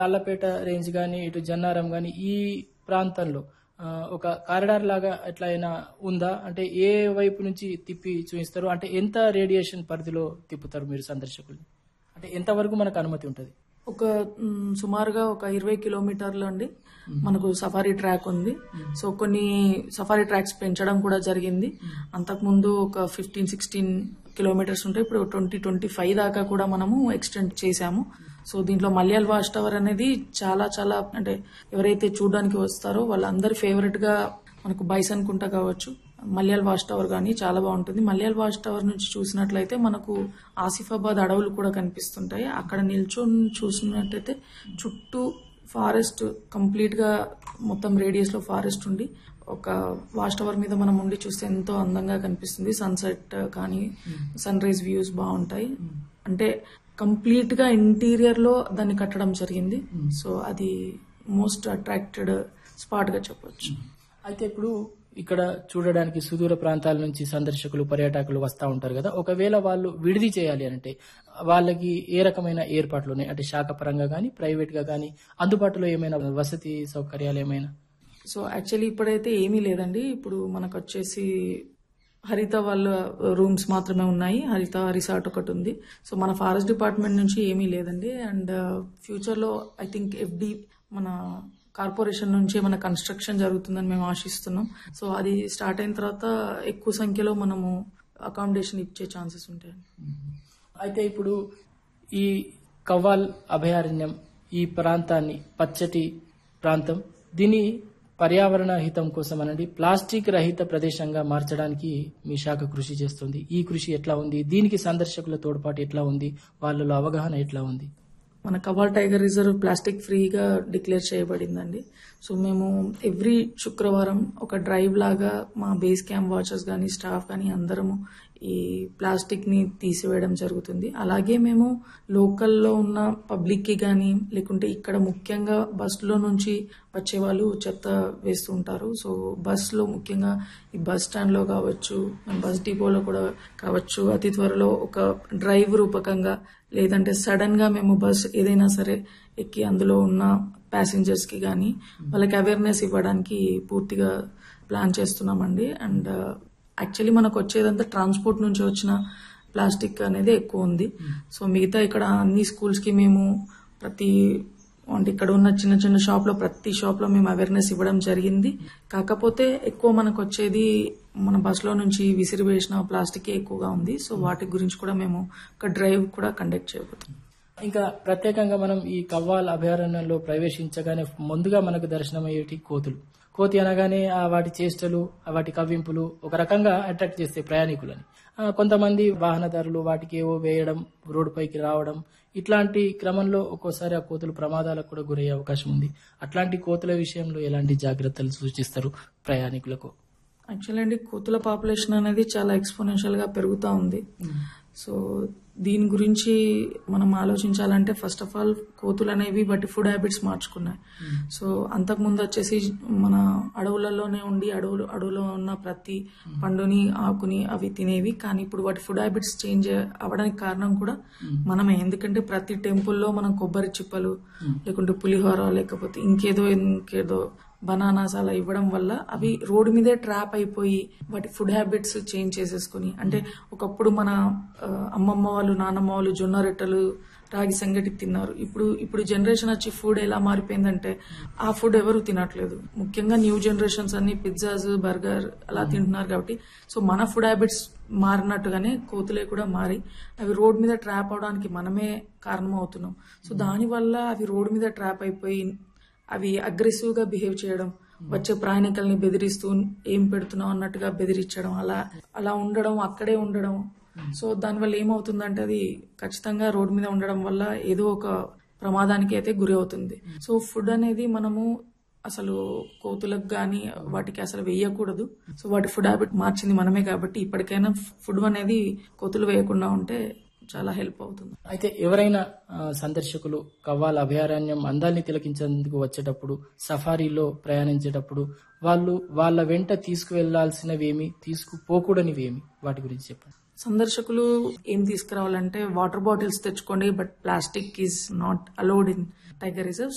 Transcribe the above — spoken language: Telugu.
అల్లపేట రేంజ్ కానీ ఇటు జన్నారం కానీ ఈ ప్రాంతంలో ఆ, ఒక కారిడార్ లాగా ఎట్లయినా ఉందా అంటే ఏ వైపు నుంచి తిప్పి చూపిస్తారు అంటే ఎంత రేడియేషన్ పరిధిలో తిప్పుతారు మీరు సందర్శకులు అంటే ఎంతవరకు మనకు అనుమతి ఉంటుంది ఒక మ్, సుమారుగా ఒక ఇరవై కిలోమీటర్లు అండి మనకు సఫారీ ట్రాక్ ఉంది సో కొన్ని సఫారీ ట్రాక్స్ పెంచడం కూడా జరిగింది అంతకుముందు ఒక ఫిఫ్టీన్ సిక్స్టీన్ కిలోమీటర్స్ ఉంటాయి ఇప్పుడు ట్వంటీ ట్వంటీ ఫైవ్ దాకా కూడా మనము ఎక్స్టెండ్ చేశాము సో దీంట్లో మలయాళ వాచ్ టవర్ అనేది చాలా చాలా అంటే ఎవరైతే చూడడానికి వస్తారో వాళ్ళందరి ఫేవరెట్ గా మనకు బైసన్ కుంట కావచ్చు మలయాళ వాచ్ టవర్ కానీ చాలా బాగుంటుంది మలయాళ వాచ్ టవర్ నుంచి చూసినట్లయితే మనకు ఆసిఫాబాద్ అడవులు కూడా కనిపిస్తుంటాయి అక్కడ నిల్చొని చూసినట్టయితే చుట్టూ ఫారెస్ట్ కంప్లీట్ గా మొత్తం రేడియస్ లో ఫారెస్ట్ ఉండి ఒక వాచ్ టవర్ మీద మనం ఉండి చూస్తే ఎంతో అందంగా కనిపిస్తుంది సన్సెట్ కానీ సన్ రైజ్ వ్యూస్ బాగుంటాయి అంటే కంప్లీట్ గా ఇంటీరియర్ లో దాన్ని కట్టడం జరిగింది సో అది మోస్ట్ అట్రాక్టెడ్ స్పాట్ గా చెప్పొచ్చు అయితే ఇప్పుడు ఇక్కడ చూడడానికి సుదూర ప్రాంతాల నుంచి సందర్శకులు పర్యాటకులు వస్తూ ఉంటారు కదా ఒకవేళ వాళ్ళు విడిది చేయాలి అంటే వాళ్ళకి ఏ రకమైన ఏర్పాట్లు ఉన్నాయి అంటే శాఖ పరంగా కానీ ప్రైవేట్ గా కానీ అందుబాటులో ఏమైనా వసతి సౌకర్యాలు ఏమైనా సో యాక్చువల్లీ ఇప్పుడైతే ఏమీ లేదండి ఇప్పుడు మనకు వచ్చేసి హరిత వాళ్ళ రూమ్స్ మాత్రమే ఉన్నాయి హరిత రిసార్ట్ ఒకటి ఉంది సో మన ఫారెస్ట్ డిపార్ట్మెంట్ నుంచి ఏమీ లేదండి అండ్ ఫ్యూచర్ లో ఐ థింక్ ఎఫ్డి మన కార్పొరేషన్ నుంచి మన కన్స్ట్రక్షన్ జరుగుతుందని మేము ఆశిస్తున్నాం సో అది స్టార్ట్ అయిన తర్వాత ఎక్కువ సంఖ్యలో మనము అకామిడేషన్ ఇచ్చే ఛాన్సెస్ ఉంటాయండి అయితే ఇప్పుడు ఈ కవ్వాల్ అభయారణ్యం ఈ ప్రాంతాన్ని పచ్చటి ప్రాంతం దీని పర్యావరణ హితం కోసం అనండి ప్లాస్టిక్ రహిత ప్రదేశంగా మార్చడానికి మీ శాఖ కృషి చేస్తుంది ఈ కృషి ఎట్లా ఉంది దీనికి సందర్శకుల తోడ్పాటు ఎట్లా ఉంది వాళ్ళలో అవగాహన ఎట్లా ఉంది మన కవాల్ టైగర్ రిజర్వ్ ప్లాస్టిక్ ఫ్రీగా డిక్లేర్ చేయబడిందండి సో మేము ఎవ్రీ శుక్రవారం ఒక డ్రైవ్ లాగా మా బేస్ క్యాంప్ వాచర్స్ కానీ స్టాఫ్ కానీ అందరము ఈ ప్లాస్టిక్ ని తీసివేయడం జరుగుతుంది అలాగే మేము లోకల్లో ఉన్న పబ్లిక్ కి కానీ లేకుంటే ఇక్కడ ముఖ్యంగా బస్సులో నుంచి వచ్చే వాళ్ళు చెత్త వేస్తూ ఉంటారు సో బస్ లో ముఖ్యంగా ఈ బస్ స్టాండ్ లో కావచ్చు బస్ డిపోలో కూడా కావచ్చు అతి త్వరలో ఒక డ్రైవ్ రూపకంగా లేదంటే సడన్ గా మేము బస్ ఏదైనా సరే ఎక్కి అందులో ఉన్న ప్యాసింజర్స్ కి కానీ వాళ్ళకి అవేర్నెస్ ఇవ్వడానికి పూర్తిగా ప్లాన్ చేస్తున్నామండి అండ్ యాక్చువల్లీ మనకు వచ్చేదంతా ట్రాన్స్పోర్ట్ నుంచి వచ్చిన ప్లాస్టిక్ అనేది ఎక్కువ ఉంది సో మిగతా ఇక్కడ అన్ని స్కూల్స్ కి మేము ప్రతి అంటే ఇక్కడ ఉన్న చిన్న చిన్న షాప్ లో ప్రతి షాప్ లో మేము అవేర్నెస్ ఇవ్వడం జరిగింది కాకపోతే ఎక్కువ మనకు వచ్చేది మన బస్ లో నుంచి విసిరివేసిన ప్లాస్టిక్ ఎక్కువగా ఉంది సో వాటి గురించి కూడా మేము ఒక డ్రైవ్ కూడా కండక్ట్ చేయబోతున్నాం ఇంకా ప్రత్యేకంగా మనం ఈ కవ్వాల్ అభయారణ్యంలో ప్రవేశించగానే ముందుగా మనకు దర్శనమయ్యేటి కోతులు కోతి అనగానే ఆ వాటి చేష్టలు ఆ వాటి కవ్వింపులు ఒక రకంగా అట్రాక్ట్ చేస్తాయి ప్రయాణికులని ఆ, కొంతమంది వాహనదారులు వాటికి ఏవో వేయడం రోడ్డుపైకి రావడం ఇట్లాంటి క్రమంలో ఒక్కోసారి ఆ కోతులు ప్రమాదాలకు కూడా గురయ్యే అవకాశం ఉంది అట్లాంటి కోతుల విషయంలో ఎలాంటి జాగ్రత్తలు సూచిస్తారు ప్రయాణికులకు యాక్చువల్లీ అండి కోతుల పాపులేషన్ అనేది చాలా ఎక్స్పోనెన్షియల్ గా పెరుగుతూ ఉంది సో దీని గురించి మనం ఆలోచించాలంటే ఫస్ట్ ఆఫ్ ఆల్ కోతులు అనేవి వాటి ఫుడ్ హ్యాబిట్స్ మార్చుకున్నాయి సో అంతకుముందు వచ్చేసి మన అడవులలోనే ఉండి అడవులు అడవులో ఉన్న ప్రతి పండుని ఆకుని అవి తినేవి కానీ ఇప్పుడు వాటి ఫుడ్ హ్యాబిట్స్ చేంజ్ అవ్వడానికి కారణం కూడా మనమే ఎందుకంటే ప్రతి టెంపుల్లో మనం కొబ్బరి చిప్పలు లేకుంటే పులిహోర లేకపోతే ఇంకేదో ఇంకేదో బనానాస్ అలా ఇవ్వడం వల్ల అవి రోడ్డు మీదే ట్రాప్ అయిపోయి వాటి ఫుడ్ హ్యాబిట్స్ చేంజ్ చేసేసుకుని అంటే ఒకప్పుడు మన ఆ, అమ్మమ్మ వాళ్ళు నానమ్మ వాళ్ళు జొన్న రొట్టెలు రాగి సంగటి తిన్నారు ఇప్పుడు ఇప్పుడు జనరేషన్ వచ్చి ఫుడ్ ఎలా మారిపోయిందంటే ఆ ఫుడ్ ఎవరు తినట్లేదు ముఖ్యంగా న్యూ జనరేషన్స్ అన్ని పిజ్జాస్ బర్గర్ అలా తింటున్నారు కాబట్టి సో మన ఫుడ్ హ్యాబిట్స్ మారినట్టుగానే కోతులే కూడా మారి అవి రోడ్ మీద ట్రాప్ అవడానికి మనమే కారణం అవుతున్నాం సో దానివల్ల అవి రోడ్ మీద ట్రాప్ అయిపోయి అవి అగ్రెసివ్ గా బిహేవ్ చేయడం వచ్చే ప్రయాణికుల్ని బెదిరిస్తూ ఏం పెడుతున్నావు అన్నట్టుగా బెదిరించడం అలా అలా ఉండడం అక్కడే ఉండడం సో దానివల్ల ఏమవుతుందంటే అది ఖచ్చితంగా రోడ్డు మీద ఉండడం వల్ల ఏదో ఒక ప్రమాదానికి అయితే గురి అవుతుంది సో ఫుడ్ అనేది మనము అసలు కోతులకు గాని వాటికి అసలు వేయకూడదు సో వాటి ఫుడ్ హ్యాబిట్ మార్చింది మనమే కాబట్టి ఇప్పటికైనా ఫుడ్ అనేది కోతులు వేయకుండా ఉంటే చాలా హెల్ప్ అవుతుంది అయితే ఎవరైనా ఆ, సందర్శకులు కవ్వాల్ అభయారణ్యం అందాల్ని తిలకించేందుకు వచ్చేటప్పుడు సఫారీలో ప్రయాణించేటప్పుడు వాళ్ళు వాళ్ళ వెంట తీసుకువెళ్లాల్సినవేమి తీసుకుపోకూడనివేమి వాటి గురించి చెప్పండి సందర్శకులు ఏం తీసుకురావాలంటే వాటర్ బాటిల్స్ తెచ్చుకోండి but plastic is not allowed in tiger reserve